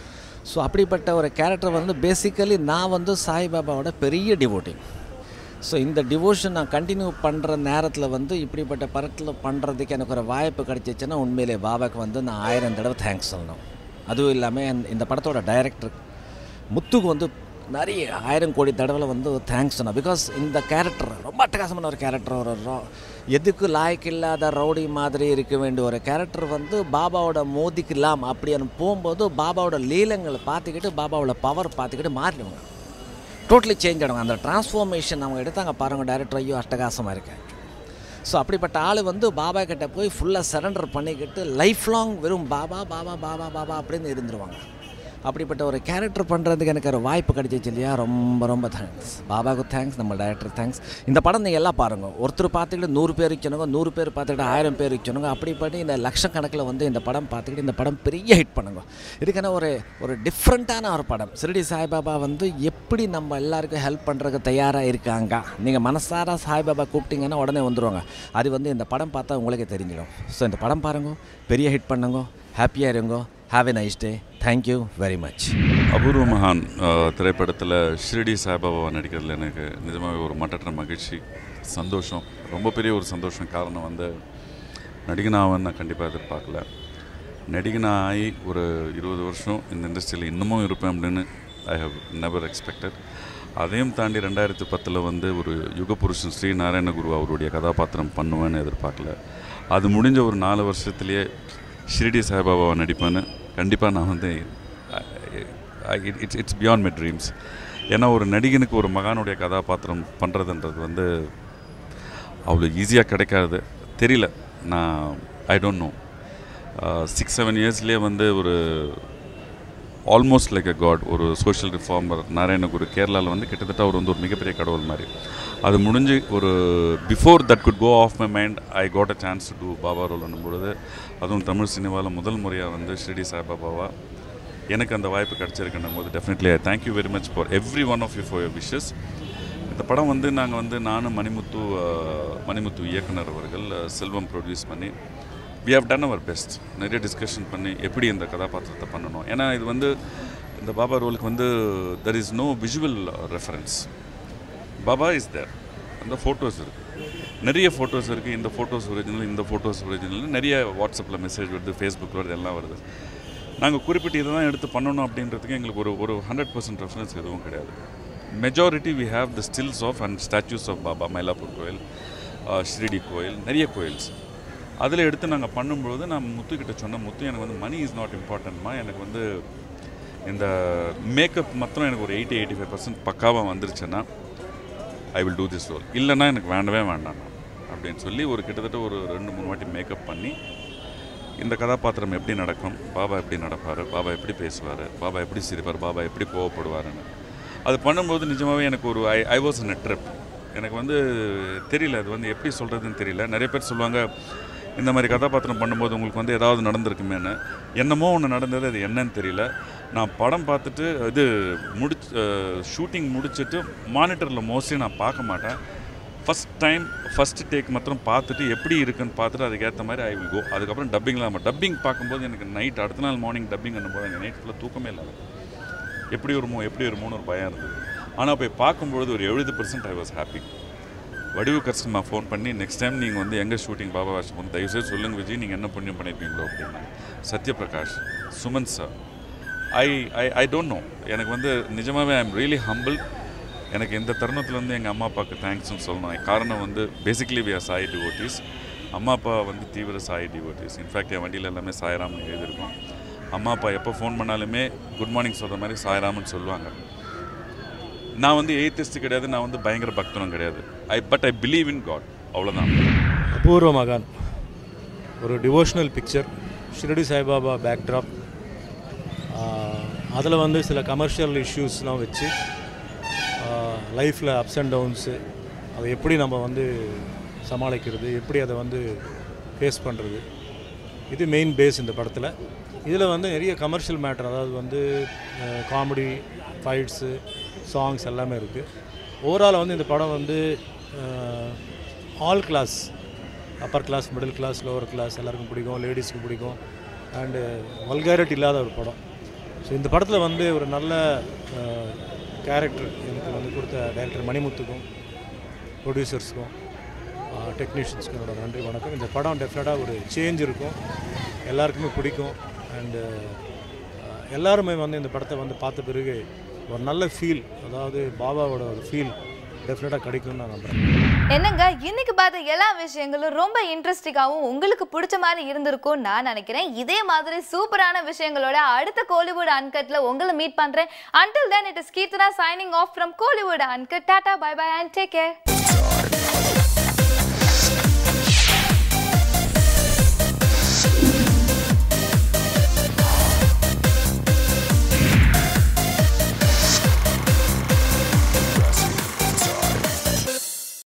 ஸோ அப்படிப்பட்ட ஒரு கேரக்டர் வந்து பேசிக்கலி நான் வந்து சாய்பாபாவோட பெரிய டிவோட்டிங் ஸோ இந்த டிவோஷன் நான் கண்டினியூ பண்ணுற நேரத்தில் வந்து இப்படிப்பட்ட படத்தில் பண்ணுறதுக்கு எனக்கு ஒரு வாய்ப்பு கிடைச்சிச்சுன்னா உண்மையிலே பாபாக்கு வந்து நான் ஆயிரம் தடவை தேங்க்ஸ் சொல்லணும் அதுவும் இல்லாமல் இந்த படத்தோட டைரக்டர் முத்துக்கு வந்து நிறைய ஆயிரம் கோடி தடவை வந்து தேங்க்ஸ் சொன்னேன் பிகாஸ் இந்த கேரக்டர் ரொம்ப அட்டகாசமான ஒரு கேரக்டர் ஒரு ரோ எதுக்கு லாய்க்கு இல்லாத ரவுடி மாதிரி இருக்க வேண்டிய ஒரு கேரக்டர் வந்து பாபாவோட மோதிக்கலாம் அப்படின்னு போகும்போது பாபாவோட லீலங்களை பார்த்துக்கிட்டு பாபாவோட பவர் பார்த்துக்கிட்டு மாறிடுவாங்க டோட்டலி சேஞ்ச் ஆகிடுவாங்க அந்த டிரான்ஸ்ஃபார்மேஷன் அவங்க எடுத்தாங்க பாருங்க டேரக்டர் ஐயோ அட்டகாசமாக இருக்கேன் ஸோ அப்படிப்பட்ட ஆள் வந்து பாபா கிட்ட போய் ஃபுல்லாக சரண்டர் பண்ணிக்கிட்டு லைஃப் லாங் வெறும் பாபா பாபா பாபா பாபா அப்படின்னு இருந்துருவாங்க அப்படிப்பட்ட ஒரு கேரக்டர் பண்ணுறதுக்கு எனக்கு ஒரு வாய்ப்பு கிடைச்சிச்சு இல்லையா ரொம்ப ரொம்ப தேங்க்ஸ் பாபாவுக்கு தேங்க்ஸ் நம்ம டைரக்டர் தேங்க்ஸ் இந்த படம் நீங்கள் எல்லாம் பாருங்கள் ஒருத்தர் பார்த்துக்கிட்டு நூறு பேர் இருக்கணுங்க நூறு பேர் பார்த்துக்கிட்டு ஆயிரம் பேர் இருக்கணுங்க அப்படிப்பட்டு இந்த லட்சக்கணக்கில் வந்து இந்த படம் பார்த்துக்கிட்டு இந்த படம் பெரிய ஹிட் பண்ணுங்க இதுக்கான ஒரு ஒரு டிஃப்ரெண்ட்டான ஒரு படம் சிறுடி சாய்பாபா வந்து எப்படி நம்ம எல்லாருக்கும் ஹெல்ப் பண்ணுறதுக்கு தயாராக இருக்காங்க நீங்கள் மனசார சாய்பாபா கூப்பிட்டீங்கன்னா உடனே வந்துடுவாங்க அது வந்து இந்த படம் பார்த்தா உங்களுக்கே தெரிஞ்சிடும் ஸோ இந்த படம் பாருங்க பெரிய ஹிட் பண்ணுங்க ஹாப்பியாக இருங்க have a nice day thank you very much Apoorva மகான் திரைப்படத்தில் ஷிரடி சாய்பாபாவை நடிக்கிறதுல எனக்கு நிஜமாகவே ஒரு மட்டற்ற மகிழ்ச்சி சந்தோஷம் ரொம்ப பெரிய ஒரு சந்தோஷம் காரணம் வந்து நடிகனாவன் நான் கண்டிப்பாக எதிர்பார்க்கல நடிகனாகி ஒரு இருபது வருஷம் இந்த இண்டஸ்ட்ரியில் இன்னமும் இருப்பேன் அப்படின்னு ஐ ஹவ் நெவர் எக்ஸ்பெக்டட் அதையும் தாண்டி ரெண்டாயிரத்தி பத்தில் வந்து ஒரு யுகபுருஷன் ஸ்ரீ நாராயணகுரு அவருடைய கதாபாத்திரம் பண்ணுவேன்னு எதிர்பார்க்கல அது முடிஞ்ச ஒரு நாலு வருஷத்துலேயே ஷிரடி சாய்பாபாவை நடிப்பேன்னு கண்டிப்பாக நான் வந்து it's it's beyond my dreams ஏன்னா ஒரு நடிகனுக்கு ஒரு மகானுடைய கதாபாத்திரம் பண்ணுறதுன்றது வந்து அவ்வளோ ஈஸியாக கிடைக்காது தெரியல நான் I don't know six seven இயர்ஸ்லேயே வந்து ஒரு ஆல்மோஸ்ட் லைக் அ காட் ஒரு சோஷியல் ரிஃபார்மர் நாராயணகுரு கேரளாவில் வந்து கிட்டத்தட்ட அவர் வந்து ஒரு மிகப்பெரிய கடவுள் மாதிரி அது முடிஞ்சு ஒரு before that good go of my mind I got a chance to do Baba role பொழுது அதுவும் தமிழ் சினிமாவில் முதல் முறையாக வந்து ஷிரடி சாய்பாபாவா எனக்கு அந்த வாய்ப்பு கிடச்சிருக்குன்னும் போது definitely I thank you very much for every one of you for your wishes இந்த படம் வந்து நாங்கள் வந்து நானும் மணிமுத்து அஹ், மணிமுத்து இயக்குனர் அவர்கள் அஹ், செல்வம் ப்ரொடியூஸ் பண்ணி வி ஹவ் டன் அவர் பெஸ்ட் நிறைய டிஸ்கஷன் பண்ணி எப்படி இந்த கதாபாத்திரத்தை பண்ணணும் ஏன்னா இது வந்து இந்த பாபா ரோலுக்கு வந்து there is no visual reference Baba is there அந்த ஃபோட்டோஸ் இருக்குது நிறைய ஃபோட்டோஸ் இருக்குது இந்த ஃபோட்டோஸ் ஒரிஜினல் இந்த ஃபோட்டோஸ் ஒரிஜினல் நிறைய வாட்ஸ்அப்பில் மெசேஜ் வருது ஃபேஸ்புக்கில் வருது எல்லாம் வருது நாங்கள் குறிப்பிட்டு இதை தான் எடுத்து பண்ணணும் அப்படின்றதுக்கு எங்களுக்கு ஒரு ஒரு ஹண்ட்ரட் பர்சன்ட் ரெஃபரன்ஸ் எதுவும் கிடையாது majority we have the stills of and statues of Baba Mylapore கோயில் ஆஹ் ஷிரடி கோயில் நிறைய கோயில்ஸ் அதில் எடுத்து நாங்கள் பண்ணும்பொழுது நான் முத்துக்கிட்ட சொன்ன முத்து எனக்கு வந்து மணி இஸ் நாட் இம்பார்ட்டன்ட்மா எனக்கு வந்து இந்த மேக்கப் மாத்திரம் எனக்கு ஒரு எயிட்டி எயிட்டி ஃபைவ் பர்சன்ட் பக்காவாக வந்துருச்சுன்னா I will do this role இல்லைன்னா எனக்கு வேண்டவே வேண்டாம் அப்படின்னு சொல்லி ஒரு கிட்டத்தட்ட ஒரு ரெண்டு மூணு வாட்டி மேக்கப் பண்ணி இந்த கதாபாத்திரம் எப்படி நடக்கும் பாபா எப்படி நடப்பார் பாபா எப்படி பேசுவார் பாபா எப்படி சிரிப்பார் பாபா எப்படி கோவப்படுவாருன்னு அது பண்ணும்போது நிஜமாகவே எனக்கு ஒரு ஐ ஐ வாஸ் இன் ட்ரிப் எனக்கு வந்து தெரியல அது வந்து எப்படி சொல்கிறதுன்னு தெரியல நிறைய பேர் சொல்லுவாங்க இந்த மாதிரி கதாபாத்திரம் பண்ணும்போது உங்களுக்கு வந்து ஏதாவது நடந்திருக்குமேன்னு என்னமோ ஒன்று நடந்தது அது என்னன்னு தெரியல நான் படம் பார்த்துட்டு இது முடிச்சு ஷூட்டிங் முடிச்சுட்டு மானிட்டரில் மோஸ்ட்லி நான் பார்க்க மாட்டேன் ஃபஸ்ட் டைம் ஃபஸ்ட் டேக் மாத்திரம் பார்த்துட்டு எப்படி இருக்குன்னு பார்த்துட்டு அதுக்கேற்ற மாதிரி ஐ வில் கோ அதுக்கப்புறம் டப்பிங்கில் நம்ம டப்பிங் பார்க்கும்போது எனக்கு நைட் அடுத்த நாள் மார்னிங் டப்பிங் பண்ணும்போது எனக்கு நைட் ஃபுல்லாக தூக்கமே இல்லை எப்படி வருமோ எப்படி வருமோன்னு ஒரு பயம் இருந்தது ஆனால் போய் பார்க்கும்பொழுது ஒரு எழுபது பர்சன்ட் ஐ வாஸ் ஹாப்பி வடிவு கஸ்டமர் ஃபோன் பண்ணி நெக்ஸ்ட் டைம் நீங்கள் வந்து எங்கே ஷூட்டிங் பாபா வாஷ் பண்ணி தயவுசெய்து சொல்லுங்கள் விஜய் நீங்கள் என்ன புண்ணியம் பண்ணியிருப்பீங்களோ அப்படின்னு Sathyaprakash Suman sir I I I don't know எனக்கு வந்து நிஜமாகவே ஐ எம் ரியலி ஹம்பிள் எனக்கு இந்த தருணத்தில் வந்து எங்கள் அம்மா அப்பாவுக்கு தேங்க்ஸ்னு சொல்லணும் காரணம் வந்து basically we are Sai devotees அம்மா அப்பா வந்து தீவிர சாய் டிவோட்டிஸ் இன்ஃபேக்ட் என் வண்டியில் எல்லாமே சாய்ராம்னு எழுதியிருக்கோம் அம்மா அப்பா எப்போ ஃபோன் பண்ணாலுமே குட் மார்னிங் சொல்கிற மாதிரி சாய்ராம்னு சொல்லுவாங்க நான் வந்து எய்த்திஸ்ட் கிடையாது நான் வந்து பயங்கர பக்தனும் கிடையாது I but I believe in god அவ்வளோதான் அபூர்வ மகான் ஒரு devotional picture Shirdi Saibaba backdrop அதில் வந்து சில கமர்ஷியல் இஷ்யூஸ்லாம் வச்சு லைஃப்பில் அப்ஸ் அண்ட் டவுன்ஸு அதை எப்படி நம்ம வந்து சமாளிக்கிறது எப்படி அதை வந்து ஃபேஸ் பண்ணுறது இது மெயின் பேஸ் இந்த படத்தில் இதில் வந்து நிறைய கமர்ஷியல் மேட்டர் அதாவது வந்து காமெடி ஃபைட்ஸு சாங்ஸ் எல்லாமே இருக்குது ஓவரால் வந்து இந்த படம் வந்து all class upper class middle class lower class எல்லாருக்கும் பிடிக்கும் லேடிஸ்க்கு பிடிக்கும் அண்டு வல்காரிட்டி இல்லாத ஒரு படம் ஸோ இந்த படத்தில் வந்து ஒரு நல்ல கேரக்டர் எனக்கு வந்து கொடுத்த டைரக்டர் மணிமுத்துக்கும் ப்ரொடியூசர்ஸ்க்கும் டெக்னீஷியன்ஸ்க்கும் என்னோட நன்றி வணக்கம் இந்த படம் டெஃபினட்டாக ஒரு சேஞ்ச் இருக்கும் எல்லாருக்குமே பிடிக்கும் அண்டு எல்லாருமே வந்து இந்த படத்தை வந்து பார்த்த பிறகு ஒரு நல்ல ஃபீல் அதாவது பாபாவோட ஒரு ஃபீல் டெஃபினட்டாக கிடைக்கும்னு நான் நம்புகிறேன் என்னங்க இன்னைக்கு பார்த்த எல்லா விஷயங்களும் ரொம்ப இன்ட்ரெஸ்டிங்காகவும் உங்களுக்கு பிடிச்ச மாதிரி இருந்திருக்கும் நான் நினைக்கிறேன் இதே மாதிரி சூப்பரான விஷயங்களோட அடுத்த கோலிவுட் அன்கட்ல உங்களை மீட் பண்றேன் until then it is Keerthana signing off from Kollywood uncut tata bye bye and take care